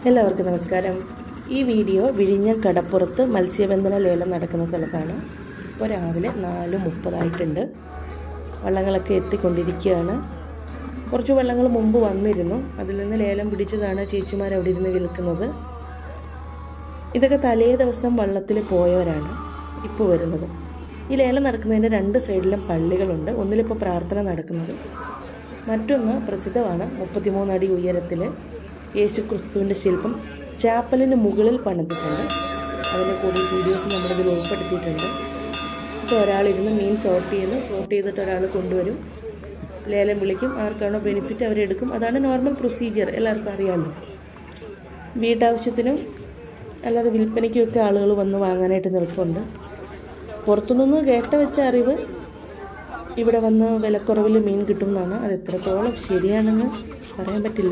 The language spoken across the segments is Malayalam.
എല്ലാവർക്കും നമസ്കാരം ഈ വീഡിയോ വിഴിഞ്ഞം കടപ്പുറത്ത് മത്സ്യബന്ധന ലേലം നടക്കുന്ന സ്ഥലത്താണ് ഇപ്പോൾ രാവിലെ നാല് മുപ്പതായിട്ടുണ്ട് വള്ളങ്ങളൊക്കെ എത്തിക്കൊണ്ടിരിക്കുകയാണ് കുറച്ച് വള്ളങ്ങൾ മുമ്പ് വന്നിരുന്നു അതിൽ നിന്ന് ലേലം പിടിച്ചതാണ് ചേച്ചിമാർ അവിടെ ഇരുന്ന് വിൽക്കുന്നത് ഇതൊക്കെ തലേ ദിവസം വള്ളത്തിൽ പോയവരാണ് ഇപ്പോൾ വരുന്നത് ഈ ലേലം നടക്കുന്നതിൻ്റെ രണ്ട് സൈഡിലും പള്ളികളുണ്ട് ഒന്നിലിപ്പോൾ പ്രാർത്ഥന നടക്കുന്നത് മറ്റൊന്ന് പ്രസിദ്ധമാണ് മുപ്പത്തിമൂന്ന് അടി ഉയരത്തിൽ യേശു ക്രിസ്തുവിൻ്റെ ശില്പം ചാപ്പലിന് മുകളിൽ പണിതിട്ടുണ്ട് അതിൻ്റെ കൂടി വീഡിയോസ് നമ്മളിതിൽ ഉൾപ്പെടുത്തിയിട്ടുണ്ട് ഇപ്പോൾ ഒരാളിരുന്ന് മീൻ സോർട്ട് ചെയ്യുന്നു സോർട്ട് ചെയ്തിട്ട് ഒരാൾ കൊണ്ടുവരും ലേലം വിളിക്കും ആർക്കാണോ ബെനിഫിറ്റ് അവരെടുക്കും അതാണ് നോർമൽ പ്രൊസീജിയർ എല്ലാവർക്കും അറിയാമല്ലോ വീട്ടാവശ്യത്തിനും അല്ലാതെ വിൽപ്പനയ്ക്കുമൊക്കെ ആളുകൾ വന്ന് വാങ്ങാനായിട്ട് നിൽപ്പുണ്ട് പുറത്തുനിന്ന് കേട്ട വെച്ച അറിവ് ഇവിടെ വന്ന് വിലക്കുറവിൽ മീൻ കിട്ടും എന്നാണ് അത് എത്രത്തോളം ശരിയാണെന്ന് പറയാൻ പറ്റില്ല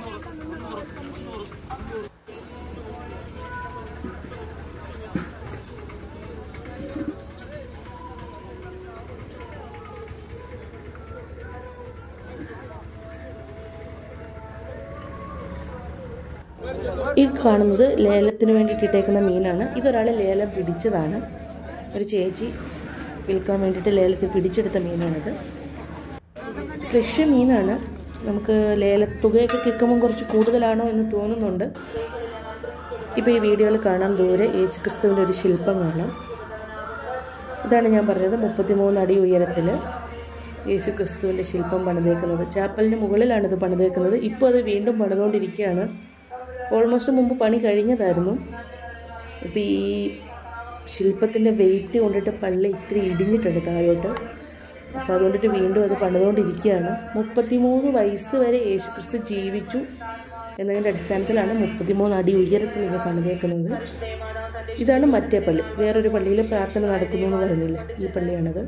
ഈ കാണുന്നത് ലേലത്തിന് വേണ്ടിയിട്ട് ഇട്ടേക്കുന്ന മീനാണ് ഇതൊരാൾ ലേലം പിടിച്ചതാണ് ഒരു ചേച്ചി വിൽക്കാൻ വേണ്ടിയിട്ട് ലേലത്തിൽ പിടിച്ചെടുത്ത മീനാണിത് ഫ്രഷ് മീനാണ് നമുക്ക് ലേലത്തുകയൊക്കെ കേൾക്കുമ്പോൾ കുറച്ച് കൂടുതലാണോ എന്ന് തോന്നുന്നുണ്ട് ഇപ്പോൾ ഈ വീഡിയോയിൽ കാണാം ദൂരെ യേശുക്രിസ്തുവിൻ്റെ ഒരു ശില്പം കാണാം ഇതാണ് ഞാൻ പറഞ്ഞത് മുപ്പത്തിമൂന്ന് അടി ഉയരത്തിൽ യേശുക്രിസ്തുവിൻ്റെ ശില്പം പണിതേക്കുന്നത് ചാപ്പലിന് മുകളിലാണ് ഇത് പണിതേക്കുന്നത് ഇപ്പോൾ അത് വീണ്ടും പണിതുകൊണ്ടിരിക്കുകയാണ് ഓൾമോസ്റ്റ് മുമ്പ് പണി കഴിഞ്ഞതായിരുന്നു ഇപ്പോൾ ഈ ശില്പത്തിൻ്റെ വെയിറ്റ് കൊണ്ടിട്ട് പള്ളി ഇത്തിരി ഇടിഞ്ഞിട്ടുണ്ട് താഴോട്ട് അപ്പോൾ അതുകൊണ്ടിട്ട് വീണ്ടും അത് പണിതുകൊണ്ടിരിക്കുകയാണ് മുപ്പത്തിമൂന്ന് വയസ്സ് വരെ യേശുക്രിസ്തു ജീവിച്ചു എന്നതിൻ്റെ അടിസ്ഥാനത്തിലാണ് മുപ്പത്തിമൂന്ന് അടി ഉയരത്തിൽ ഇത് പണിതേക്കുന്നത് ഇതാണ് മറ്റേ പള്ളി വേറൊരു പള്ളിയിൽ പ്രാർത്ഥന നടക്കുന്നു എന്ന് പറഞ്ഞില്ല ഈ പള്ളിയാണത്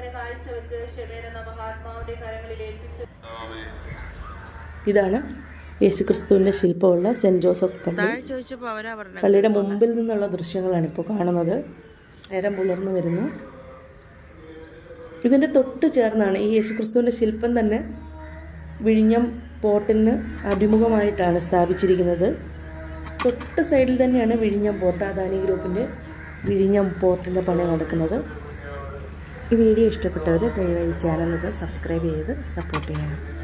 ഇതാണ് യേശുക്രിസ്തുവിൻ്റെ ശില്പമുള്ള സെൻറ്റ് ജോസഫ് പള്ളി പള്ളിയുടെ മുമ്പിൽ നിന്നുള്ള ദൃശ്യങ്ങളാണ് ഇപ്പോൾ കാണുന്നത് നേരം പുലർന്നു വരുന്നു ഇതിൻ്റെ തൊട്ട് ചേർന്നാണ് ഈ യേശുക്രിസ്തുവിൻ്റെ ശില്പം തന്നെ വിഴിഞ്ഞം പോർട്ടിന് അഭിമുഖമായിട്ടാണ് സ്ഥാപിച്ചിരിക്കുന്നത് തൊട്ട് സൈഡിൽ തന്നെയാണ് വിഴിഞ്ഞം പോർട്ട് അദാനി ഗ്രൂപ്പിൻ്റെ വിഴിഞ്ഞം പോർട്ടിൻ്റെ പണി നടക്കുന്നത് ഈ വീഡിയോ ഇഷ്ടപ്പെട്ടവർ ദയവായി ചാനലുകൾ സബ്സ്ക്രൈബ് ചെയ്ത് സപ്പോർട്ട് ചെയ്യണം